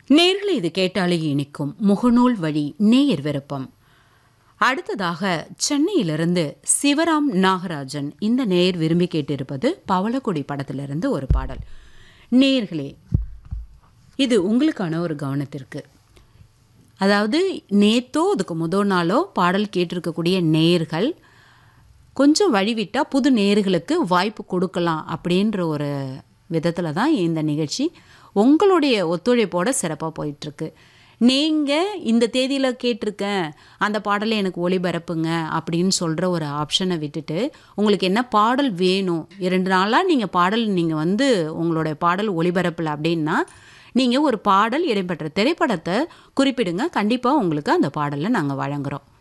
நேர்களை இது கேட்டாலே இனிக்கும் முகநூல் வழி நேயர் விருப்பம் அடுத்ததாக சென்னையிலிருந்து சிவராம் நாகராஜன் இந்த நேயர் விரும்பி கேட்டிருப்பது பவளக்குடி படத்திலிருந்து ஒரு பாடல் நேயர்களே இது உங்களுக்கான ஒரு கவனத்திற்கு அதாவது நேத்தோ அதுக்கு முதல் நாளோ பாடல் கேட்டிருக்கக்கூடிய நேயர்கள் கொஞ்சம் வழிவிட்டால் புது நேயர்களுக்கு வாய்ப்பு கொடுக்கலாம் அப்படின்ற ஒரு விதத்தில் தான் இந்த நிகழ்ச்சி உங்களுடைய ஒத்துழைப்போட சிறப்பாக போயிட்டுருக்கு நீங்கள் இந்த தேதியில் கேட்டிருக்கேன் அந்த பாடலை எனக்கு ஒளிபரப்புங்க அப்படின்னு சொல்கிற ஒரு ஆப்ஷனை விட்டுட்டு உங்களுக்கு என்ன பாடல் வேணும் இரண்டு நாளாக நீங்கள் பாடல் நீங்கள் வந்து உங்களுடைய பாடல் ஒளிபரப்பல அப்படின்னா நீங்கள் ஒரு பாடல் இடம்பெற்ற திரைப்படத்தை குறிப்பிடுங்க கண்டிப்பாக உங்களுக்கு அந்த பாடலை நாங்கள் வழங்குகிறோம்